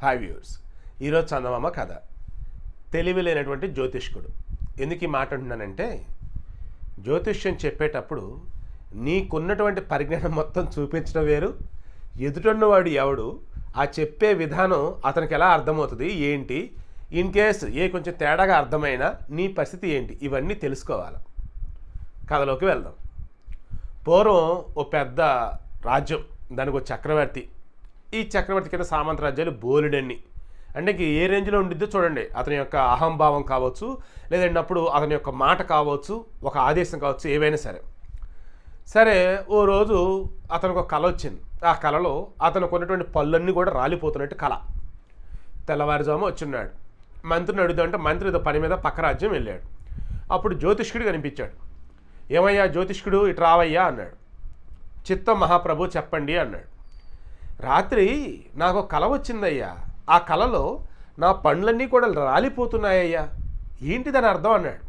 hi viewers ఈరోజు చందమామ కథ తెలివి లేనటువంటి జ్యోతిష్కుడు ఎందుకు ఈ మాట అంటున్నానంటే జ్యోతిష్యం చెప్పేటప్పుడు నీకున్నటువంటి పరిజ్ఞానం మొత్తం చూపించడం వేరు ఎదుటున్నవాడు ఎవడు ఆ చెప్పే విధానం అతనికి ఎలా అర్థమవుతుంది ఏంటి ఇన్ కేస్ ఏ కొంచెం తేడాగా అర్థమైనా నీ పరిస్థితి ఏంటి ఇవన్నీ తెలుసుకోవాలి కథలోకి వెళ్దాం పూర్వం ఓ పెద్ద రాజ్యం దానికి ఒక చక్రవర్తి ఈ చక్రవర్తి కింద సామంత రాజ్యాలు బోలెడన్ని అంటే ఇంక ఏ రేంజ్లో ఉండిద్దో చూడండి అతని యొక్క అహంభావం కావచ్చు లేదంటప్పుడు అతని యొక్క మాట కావచ్చు ఒక ఆదేశం కావచ్చు ఏవైనా సరే సరే ఓ రోజు అతనికి ఒక కళ వచ్చింది ఆ కళలో అతనికి ఉన్నటువంటి పళ్ళన్నీ కూడా రాలిపోతున్నట్టు కళ తెల్లవారుజాము వచ్చిన్నాడు మంత్రిని అడుగుదామంటే మంత్రి ఏదో పని మీద పక్క రాజ్యం వెళ్ళాడు అప్పుడు జ్యోతిష్కుడు కనిపించాడు ఏమయ్యా జ్యోతిష్కుడు ఇటు రావయ్యా అన్నాడు చిత్తం మహాప్రభు చెప్పండి అన్నాడు రాత్రి నాకు ఒక కల వచ్చిందయ్యా ఆ కలలో నా పండ్లన్నీ కూడా రాలిపోతున్నాయ్యా ఏంటి దాని అర్థం అన్నాడు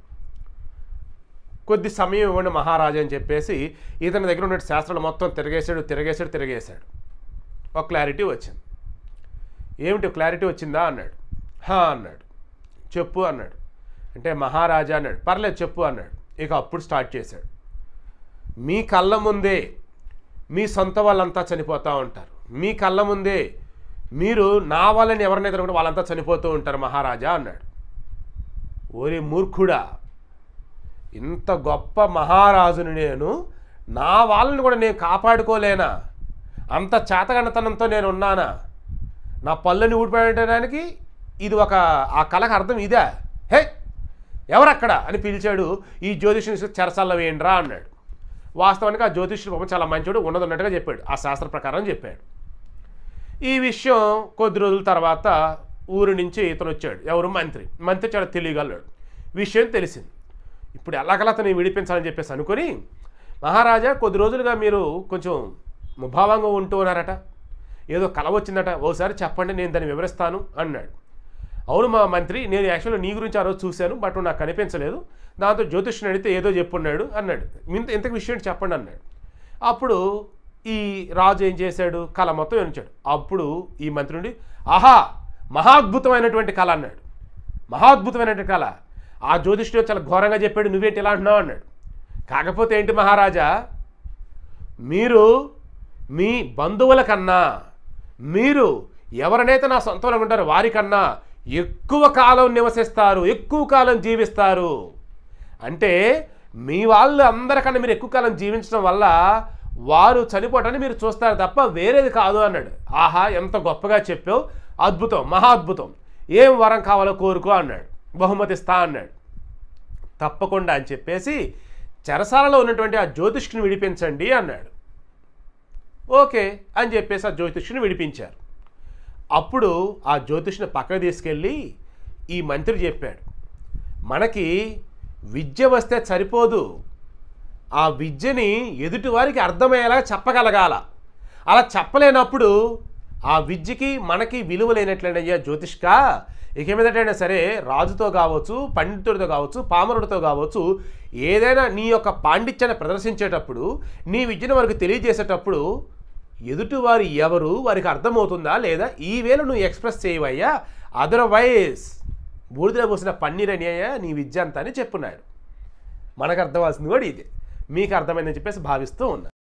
కొద్ది సమయం ఇవ్వండి మహారాజా అని చెప్పేసి ఇతని దగ్గర ఉన్న శాస్త్రాలు మొత్తం తిరగేశాడు తిరగేశాడు తిరగేశాడు ఒక క్లారిటీ వచ్చింది ఏమిటి క్లారిటీ వచ్చిందా అన్నాడు హా అన్నాడు చెప్పు అన్నాడు అంటే మహారాజా అన్నాడు పర్లేదు చెప్పు అన్నాడు ఇక అప్పుడు స్టార్ట్ చేశాడు మీ కళ్ళ ముందే మీ సొంత వాళ్ళంతా చనిపోతూ ఉంటారు మీ కళ్ళ ముందే మీరు నా వాళ్ళని ఎవరినైతే కూడా వాళ్ళంతా చనిపోతూ ఉంటారు మహారాజా అన్నాడు ఓరి మూర్ఖుడా ఇంత గొప్ప మహారాజుని నేను నా వాళ్ళని కూడా నేను కాపాడుకోలేనా అంత చేతగనతనంతో నేను ఉన్నానా నా పళ్ళని ఊడిపోయడానికి ఇది ఒక ఆ కళకు అర్థం ఇదే హే ఎవరక్కడ అని పిలిచాడు ఈ జ్యోతిష్యుని చెరసల్ల వేయండిరా అన్నాడు వాస్తవానికి ఆ జ్యోతిష్యుడు పాపం చాలా మంచోడు ఉన్నది ఉన్నట్టుగా చెప్పాడు ఆ శాస్త్ర ప్రకారం చెప్పాడు ఈ విషయం కొద్ది రోజుల తర్వాత ఊరు నుంచి ఇతను వచ్చాడు ఎవరు మంత్రి మంత్రి చాలా తెలియగలడు విషయం తెలిసింది ఇప్పుడు ఎలాగలా అతను విడిపించాలని చెప్పేసి అనుకొని మహారాజా కొద్ది రోజులుగా మీరు కొంచెం ముభావంగా ఉంటూ ఉన్నారట ఏదో కల వచ్చిందట ఓసారి చెప్పండి నేను దాన్ని వివరిస్తాను అన్నాడు అవును మా మంత్రి నేను యాక్చువల్గా నీ గురించి ఆ రోజు చూశాను బట్ నాకు కనిపించలేదు దాంతో జ్యోతిష్యుని అడిగితే ఏదో చెప్పున్నాడు అన్నాడు ఇంత ఇంతకు విషయం చెప్పండి అన్నాడు అప్పుడు ఈ రాజు ఏం చేశాడు కళ మొత్తం వినిచాడు అప్పుడు ఈ మంత్రి నుండి ఆహా మహాద్భుతమైనటువంటి కళ అన్నాడు మహాద్భుతమైనటువంటి కళ ఆ జ్యోతిష్యుడు చాలా ఘోరంగా చెప్పాడు నువ్వేంటి ఇలా అంటున్నావు అన్నాడు కాకపోతే ఏంటి మహారాజా మీరు మీ బంధువుల కన్నా మీరు ఎవరినైతే నా సొంత వాళ్ళకు ఉంటారో వారికన్నా ఎక్కువ కాలం నివసిస్తారు ఎక్కువ కాలం జీవిస్తారు అంటే మీ వాళ్ళు అందరికన్నా మీరు ఎక్కువ కాలం జీవించడం వల్ల వారు చనిపోవటాన్ని మీరు చూస్తారు తప్ప వేరేది కాదు అన్నాడు ఆహా ఎంత గొప్పగా చెప్పావు అద్భుతం మహా అద్భుతం ఏం వరం కావాలో కోరుకో అన్నాడు బహుమతి ఇస్తా అన్నాడు తప్పకుండా అని చెప్పేసి చెరసాలలో ఉన్నటువంటి ఆ జ్యోతిష్కుని విడిపించండి అన్నాడు ఓకే అని చెప్పేసి ఆ జ్యోతిష్కుని విడిపించారు అప్పుడు ఆ జ్యోతిష్ని పక్కకు తీసుకెళ్ళి ఈ మంత్రి చెప్పాడు మనకి విద్య వస్తే సరిపోదు ఆ విద్యని ఎదుటివారికి అర్థమయ్యేలా చెప్పగలగాల అలా చెప్పలేనప్పుడు ఆ విద్యకి మనకి విలువ లేనట్లేనయ్యా జ్యోతిష్క ఇక మీదటైనా సరే రాజుతో కావచ్చు పండితుడితో కావచ్చు పామరుడితో కావచ్చు ఏదైనా నీ యొక్క పాండిత్యాన్ని ప్రదర్శించేటప్పుడు నీ విద్యను వారికి తెలియజేసేటప్పుడు ఎదుటివారు ఎవరు వారికి అర్థమవుతుందా లేదా ఈ వేళ నువ్వు ఎక్స్ప్రెస్ చేయవయ్యా అదర్వైజ్ బూడిదలో పోసిన పన్నీర్ అని అయ్యా నీ విద్య అంతా అని చెప్పున్నాడు మనకు అర్థమవలసింది కూడా ఇదే మీకు అర్థమైందని చెప్పేసి భావిస్తూ ఉన్నా